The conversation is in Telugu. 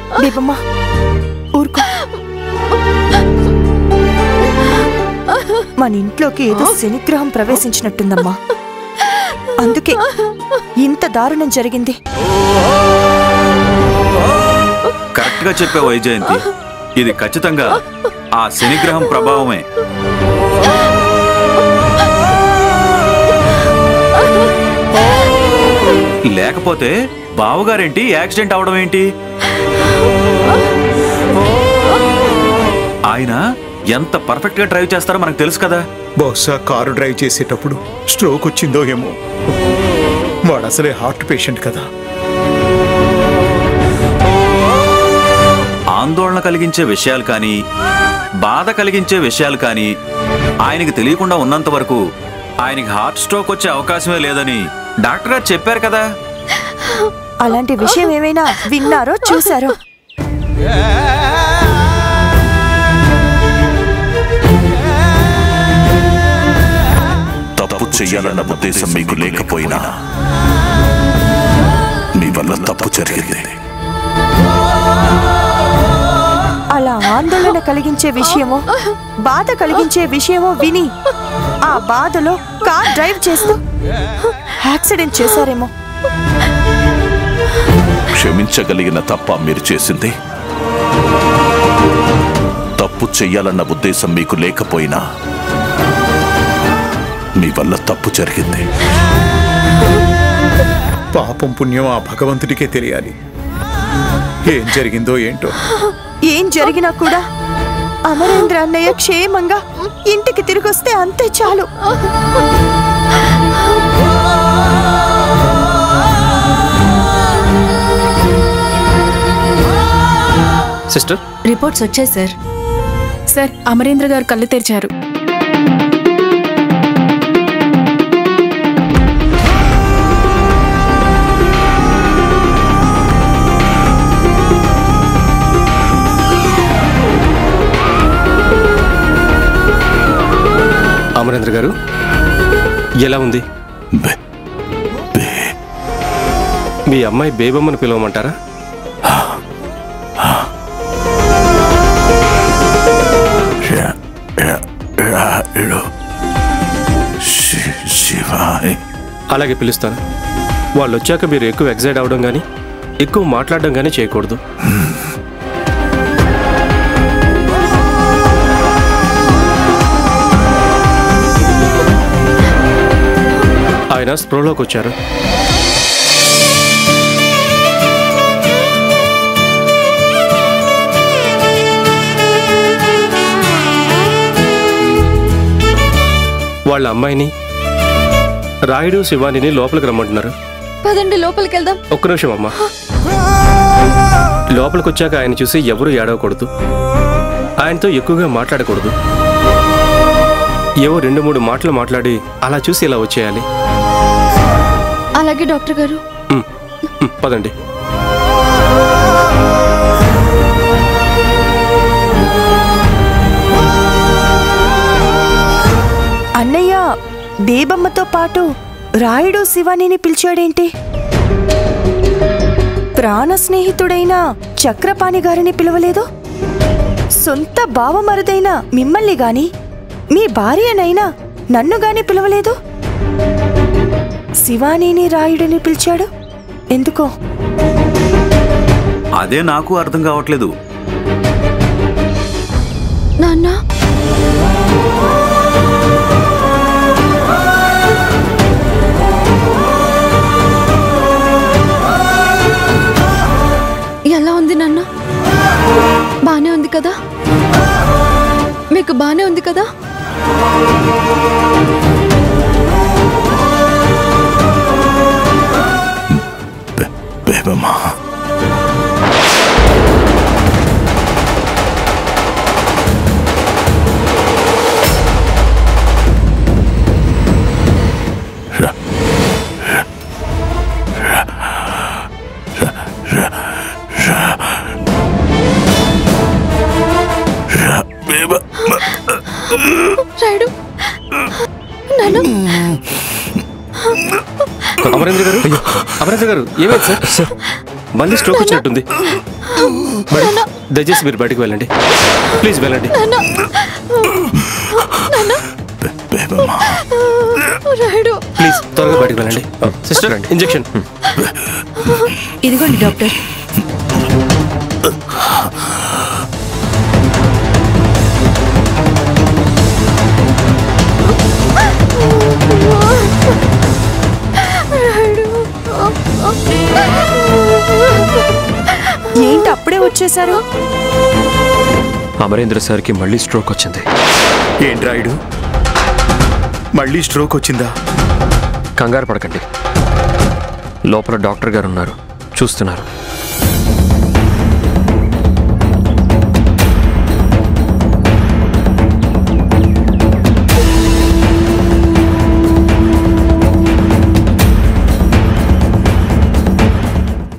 దీపమ్మా ఊరుకో మన ఇంట్లోకి ఏదో శనిగ్రహం ప్రవేశించినట్టుందమ్మా అందుకే ఇంత దారుణం జరిగింది కరెక్ట్ గా చెప్పే వైజయంతి ఇది ఖచ్చితంగా ఆ శనిగ్రహం ప్రభావమే లేకపోతే బావగారేంటి యాక్సిడెంట్ అవడం ఏంటి ఆయన ఎంత పర్ఫెక్ట్ గా డ్రైవ్ చేస్తారో మనకు తెలుసు కదా బహుశా కారు డ్రైవ్ చేసేటప్పుడు స్ట్రోక్ వచ్చిందో ఏమో వాడు అసలే హార్ట్ పేషెంట్ కదా ఆందోళన కలిగించే విషయాలు కానీ బాధ కలిగించే విషయాలు కానీ ఆయనకి తెలియకుండా ఉన్నంత వరకు ఆయనకి హార్ట్ స్ట్రోక్ వచ్చే అవకాశమే లేదని డాక్టర్ గారు చెప్పారు కదా అలాంటి విషయం ఏమైనా విన్నారో చూసారో తప్పు చెయ్యాలన్న ఉద్దేశం మీకు లేకపోయినా మీ వల్ల తప్పు జరిగింది అలా ఆందోళన కలిగించే విషయమో బాధ కలిగించే విషయమో విని ఆ బాధలో కార్ డ్రైవ్ చేస్తూ యాక్సిడెంట్ చేశారేమో క్షమించగలిగిన తప్ప మీరు చేసింది తప్పు చెయ్యాలన్న ఉద్దేశం మీకు లేకపోయినా మీ వల్ల తప్పు జరిగింది పాపం పుణ్యం ఆ భగవంతుడికే తెలియాలి ఏం జరిగిందో ఏంటో ఏం జరిగినా కూడా అమరేంద్ర అన్నయ్య క్షేమంగా ఇంటికి తిరిగొస్తే అంతే చాలు సిస్టర్ రిపోర్ట్స్ వచ్చాయి సార్ సార్ అమరేంద్ర గారు కళ్ళు తెరిచారు అమరేంద్ర గారు ఎలా ఉంది బే- బే- మీ అమ్మాయి బేబమ్మని పిలవమంటారా రా- రా- రాయుడు. శి- శివాయ్ అలాగే పిలుస్తాను వాళ్ళు వచ్చాక మీరు ఎక్కువ ఎగ్జైట్ అవ్వడం కానీ ఎక్కువ మాట్లాడడం కానీ చేయకూడదు ఆయన స్ప్రోలోకి వచ్చారు వాళ్ళ అమ్మాయిని రాయుడు శివానిని లోపలికి రమ్మంటున్నారు పదండి లోపలికి వెళ్దాం ఒక్క నిమిషం అమ్మా లోపలికి వచ్చాక ఆయన చూసి ఎవరు ఏడవకూడదు ఆయనతో ఎక్కువగా మాట్లాడకూడదు ఏవో రెండు మూడు మాటలు మాట్లాడి అలా చూసి ఇలా వచ్చేయాలి అలాగే డాక్టర్ గారు ఉమ్, ఉమ్, పదండి అన్నయ్య బేబమ్మతో పాటు రాయుడు శివానిని పిలిచాడేంటి ప్రాణ స్నేహితుడైన చక్రపాణి గారిని పిలవలేదు సొంత బావమరుదైన మిమ్మల్ని గాని మీ భార్యనైనా నన్ను గాని పిలవలేదు శివానీని రాయుడిని పిలిచాడు ఎందుకో అదే నాకు అర్థం కావట్లేదు నాన్న ఎలా ఉంది నాన్న బానే ఉంది కదా మీకు బానే ఉంది కదా బే- బేబమ్మా రా- రా- రా- రా- రా- రా- బేబమ్మ. రాయుడు నాన్న అమరేంద్ర గారు అమరేంద్ర గారు ఏమైంది సార్ మళ్ళీ స్ట్రోక్ వచ్చినట్టుంది మరి దయచేసి మీరు బయటకు వెళ్ళండి ప్లీజ్ వెళ్ళండి బే- బేబమ్మా రాయుడు ప్లీజ్ త్వరగా బయటకు వెళ్ళండి సిస్టర్ ఇంజెక్షన్ ఇదిగోండి డాక్టర్ ఏంటి అప్పుడే వచ్చేసారు అమరేంద్ర సార్కి మళ్ళీ స్ట్రోక్ వచ్చింది ఏంటి రాయుడు మళ్ళీ స్ట్రోక్ వచ్చిందా కంగారు పడకండి లోపల డాక్టర్ గారు ఉన్నారు చూస్తున్నారు